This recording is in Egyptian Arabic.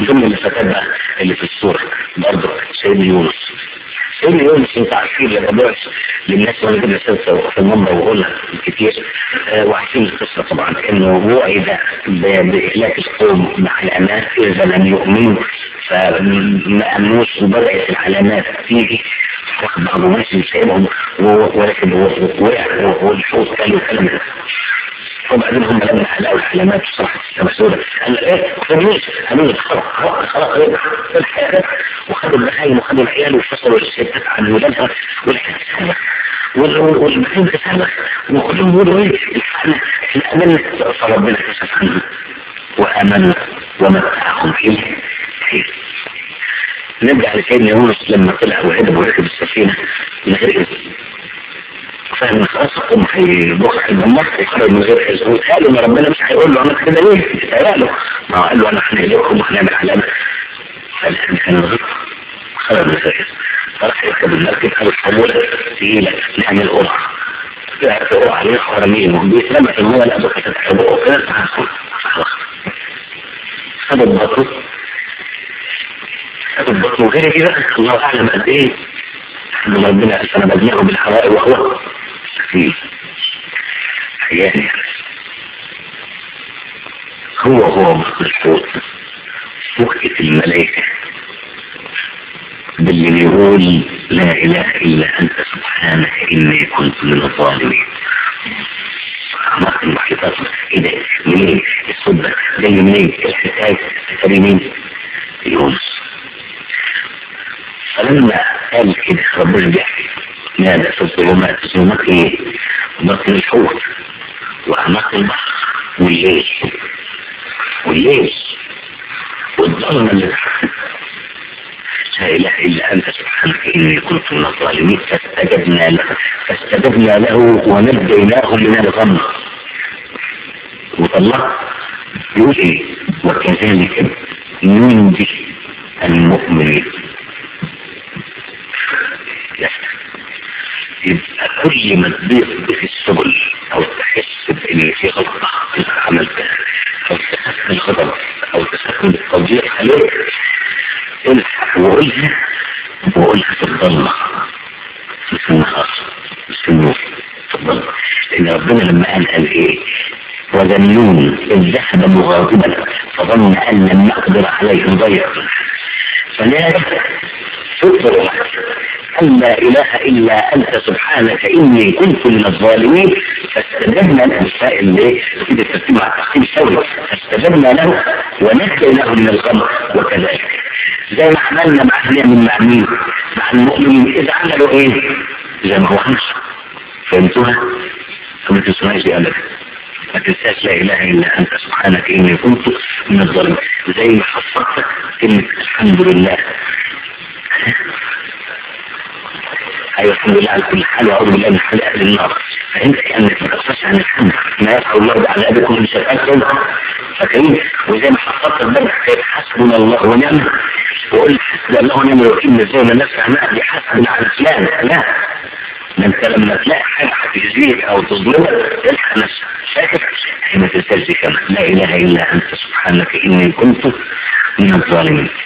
من ضمن الفتاة بقى اللي في الصورة برضه سيدنا يونس سيدنا يونس انت عارفين لما بعث للناس وانا جبنا سلسلة في المنبر وقولها كتير آه وعارفين القصة طبعا انه وعد ب- بإهلاك القوم بعلامات اذا لم يؤمنوا فما امنوش وبدأت العلامات تيجي واخد بعض الناس يسيبهم و- ولكن هو وقع والحوت كان كلام وبعدين هم لما حلقوا العلامات صراحة السماء سوداء قال ايه خليش قالوا لي خلاص خلاص خلاص ايه الحياة وخدوا البهايم وخدوا العيال وفصلوا الستات عن ولادها والحياة تسالك والبهايم تسالك وكلهم يقولوا ايه احنا احنا امنا فربنا كشف عنهم وامنا ومتعهم الى حين نرجع لسيدنا يونس لما طلع وهرب وركب السفينة لغير فاهم خلاص هم هيبقى الدمار هيخرج من غير حزب قالوا ان ربنا مش هيقول له عملت كده ليه؟ قالوا ما هو قال له انا هنهلككم وهنعمل علامه فالان كان الغلط خرج من غير حزب فراح يركب المركب قال الحموله تقيله نعمل قرعه قرعه عليه حرمين وبيتلمع في الميه لا بقى تتحبه كده خد البطن خد البطن وغير كده الله اعلم قد ايه ان ربنا سنبنيه بالحرائر وهو سفيه حياني هو هو الحوت فكت الملائكة باللي بيقول لا اله الا انت سبحانك اني كنت من الظالمين عمرت المحيطات ايه ده منين الصوت ده جاي منين الحكاية تري مين يونس فلما قال كده ربنا بيحكي ماذا في الظلمات الظلمات ايه بطن الحوت واعماق البحر والليل والليل والظلمة اللي تحت لا اله الا انت سبحانك اني كنت من الظالمين فاستجبنا له فاستجبنا له ونجيناه من الغم وطلع يقول ايه وكذلك ننجي المؤمنين يبقى كل ما تضيق في السبل او تحس بان في غلطة انت عملتها او تحس بالغضب او تحس بالتضييق عليك الحق وقولها وقولها في الضلمة مش في النهار مش في النور في الضلمة لان ربنا لما قال قال ايه وذنون إذ ذهب مغاضبا فظن أن لم نقدر عليه ضيع فنادى فكر أن لا إله إلا أنت سبحانك إني كنت من الظالمين فاستجبنا له السائل ليه؟ كده ترتيب على التحقيق الثوري فاستجبنا له ونجيناه من الغم وكذلك زي ما عملنا مع نعمل مع مين؟ مع المؤمنين إذا عملوا إيه؟ زي ما هو عمل فهمتوها؟ فما تسمعش دي أبدا ما تنساش لا اله الا انت سبحانك اني كنت من الظالمين زي ما حفظتك كلمة الحمد لله ايوه الحمد لله على كل حال واعوذ بالله من حال اهل النار فانت كانك ما تقصش عن الحمد ما يفعل الله على ابيكم من شفاكم فكريم وزي ما حفظتك بدك كيف حسبنا الله ونعم وقلت حسبنا الله ونعم الوكيل مش زي ما الناس فهمها دي حسبنا على فلان لا ما انت لما تلاقي حاجة هتجزيك او تظلمك تلحق نفسك فاكر ما تنساش دي كمان لا اله الا انت سبحانك اني كنت من الظالمين